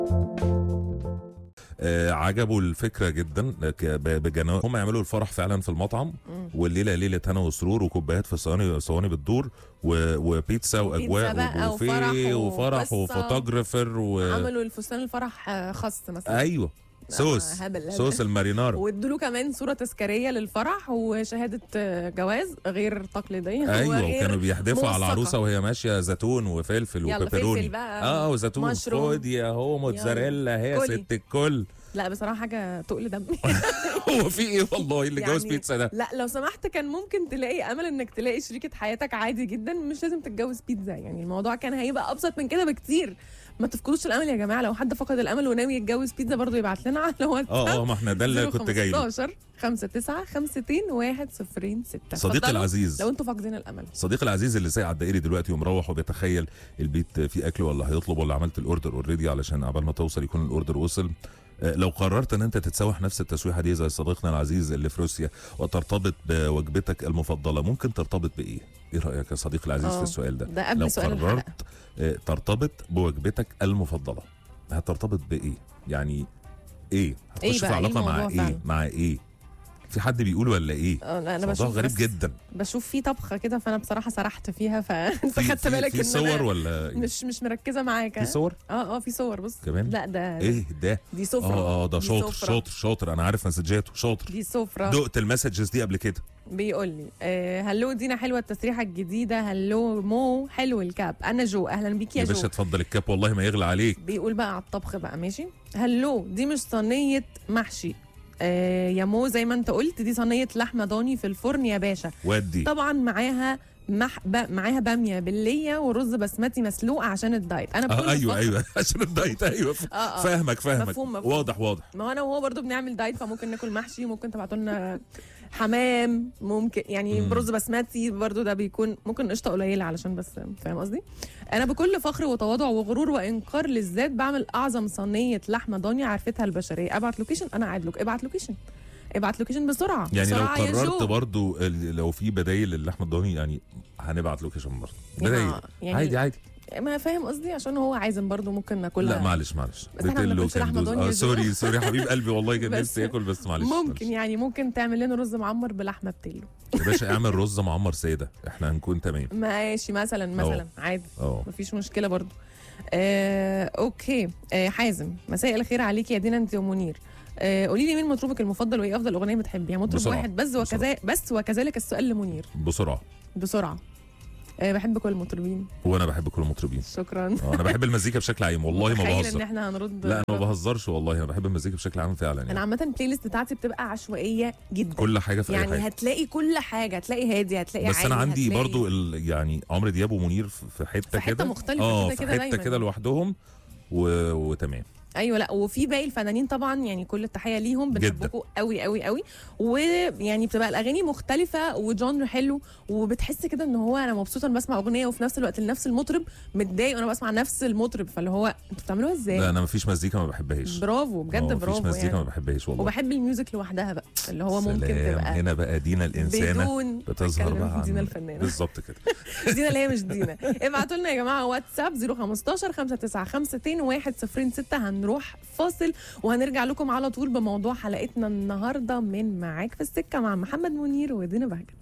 آه عجبه الفكره جدا ك- ب- بجنا هم يعملوا الفرح فعلا في المطعم والليله ليله هنا وسرور وكوبايات في صواني صواني بتدور و- وبيتزا واجواء بقى وبوفيه وفرح وفرح وقصة. وفوتوجرافر و... عملوا الفستان الفرح آه، خاص مثلا ايوه صوص هبل هبل. صوص المارينارا وادوا له كمان صوره تذكاريه للفرح وشهاده آه، جواز غير تقليديه ايوه وغير وكانوا بيحدفوا على موثقة. العروسه وهي ماشيه زيتون وفلفل يلا وبيبروني فلفل بقى، اه وزيتون مشروم. خد يا هو موتزاريلا هي كلي. ست الكل لا بصراحه حاجه تقل دم هو في ايه والله اللي جوز يعني بيتزا ده لا لو سمحت كان ممكن تلاقي امل انك تلاقي شريكه حياتك عادي جدا مش لازم تتجوز بيتزا يعني الموضوع كان هيبقى ابسط من كده بكتير ما تفقدوش الامل يا جماعه لو حد فقد الامل وناوي يتجوز بيتزا برضه يبعت لنا على واتساب اه اه ما احنا ده اللي كنت جاي له 15 5 9 5 1 0 6 صديقي العزيز لو انتوا فاقدين الامل صديقي العزيز اللي سايق على الدائري دلوقتي ومروح وبيتخيل البيت فيه اكل ولا هيطلب ولا عملت الاوردر اوريدي علشان قبل ما توصل يكون الاوردر وصل آه، لو قررت ان انت تتسوح نفس التسويحه دي زي صديقنا العزيز اللي في روسيا وترتبط بوجبتك المفضله ممكن ترتبط بايه؟ ايه رايك يا صديقي العزيز آه، في السؤال ده؟ ده قبل لو سؤال الحلقة. قررت آه، ترتبط بوجبتك المفضله هترتبط بايه؟ يعني ايه؟ إيه هتخش في بقى؟ إيه علاقه مع الموضوع ايه؟ فعلا؟ مع ايه؟ في حد بيقول ولا ايه؟ اه لا انا موضوع بشوف غريب بس جدا بشوف في طبخه كده فانا بصراحه سرحت فيها فانت في- خدت في- بالك في ان صور انا ولا إيه؟ مش مش مركزه معاك في ها؟ صور اه اه في صور بص كمان؟ لا ده ايه ده؟ دي سفره اه اه ده دي شاطر سفرة. شاطر شاطر انا عارف مسجاته شاطر دي سفره دقت المسجز دي قبل كده بيقول لي آه هلو دينا حلوه التسريحه الجديده هلو مو حلو الكاب انا جو اهلا بيك يا يا جو باشا اتفضل الكاب والله ما يغلى عليك بيقول بقى على الطبخ بقى ماشي هلو دي مش صينيه محشي آه يا مو زي ما انت قلت دي صينيه لحمه ضاني في الفرن يا باشا ودي طبعا معاها مح... ب... معاها باميه بالليه ورز بسمتي مسلوق عشان الدايت انا بكل اه ايوه فخر- ايوه عشان الدايت ايوه اه اه فاهمك فاهمك مفهوم، مفهوم. واضح واضح ما هو انا وهو برضو بنعمل دايت فممكن ناكل محشي ممكن تبعتوا لنا حمام ممكن يعني مم. برز بسمتي برضو ده بيكون ممكن قشطه قليله علشان بس فاهم قصدي انا بكل فخر وتواضع وغرور وانكار للذات بعمل اعظم صينيه لحمه ضاني عرفتها البشريه ابعت لوكيشن انا قاعد لك ابعت لوكيشن ابعت لوكيشن بسرعه يعني لو بسرعة يا قررت جو. برضو ال- لو في بدايل للحمه الضاني يعني هنبعت لوكيشن برضه يا بدايل يعني عادي عادي ما فاهم قصدي عشان هو عايزم برضو ممكن ناكلها لا معلش معلش بس احنا ما بتقل بناكلش وكان لحمة دوز. ضاني اه يا سوري سوري حبيب قلبي والله كان بس نفسي ياكل بس معلش ممكن معلش. يعني ممكن تعمل لنا رز معمر بلحمه بتلو يا باشا اعمل رز معمر ساده احنا هنكون تمام ماشي مثلا مثلا عادي اه مفيش مشكله برضو آه، اوكي آه، حازم مساء الخير عليك يا دينا انت ومنير آه، قولي لي مين مطربك المفضل وايه افضل اغنيه بتحبيها مطرب بسرعة. واحد بس وكذا بس وكذلك السؤال لمنير بسرعه بسرعه آه، بحب كل المطربين وانا بحب كل المطربين شكرا اه انا بحب المزيكا بشكل عام والله ما متخيل ان بهزر احنا هنرد لا انا ما بهزرش والله انا بحب المزيكا بشكل عام فعلا انا يعني عامه البلاي ليست بتاعتي بتبقى عشوائيه جدا كل حاجه في اي يعني حاجه هتلاقي كل حاجه هتلاقي هادي هتلاقي بس انا عالي، عندي هتلاقي- برضو ال... يعني عمرو دياب ومنير في في حته في حتة كده مختلفة اه كده في كده حته دايماً. كده لوحدهم و... وتمام ايوه لا وفي باقي الفنانين طبعا يعني كل التحيه ليهم جداً. بنحبكم قوي قوي قوي ويعني بتبقى الاغاني مختلفه وجانر حلو وبتحس كده ان هو انا مبسوطه ان بسمع اغنيه وفي نفس الوقت لنفس المطرب متضايق وانا بسمع نفس المطرب فاللي هو انتوا بتعملوها لا ازاي انا مفيش مزيكا ما بحبهاش برافو بجد آه، مفيش برافو مزيكا ما يعني بحبهاش والله وبحب الميوزك لوحدها بقى اللي هو ممكن سلام. تبقى هنا بقى دينا الانسانه بدون بتظهر أتكلم بقى في دينا عن- الفنانه بالظبط كده دينا اللي هي مش دينا ابعتوا لنا يا جماعه واتساب 015 595 106 هنروح فاصل وهنرجع لكم على طول بموضوع حلقتنا النهارده من معاك في السكه مع محمد منير ودينا بهجت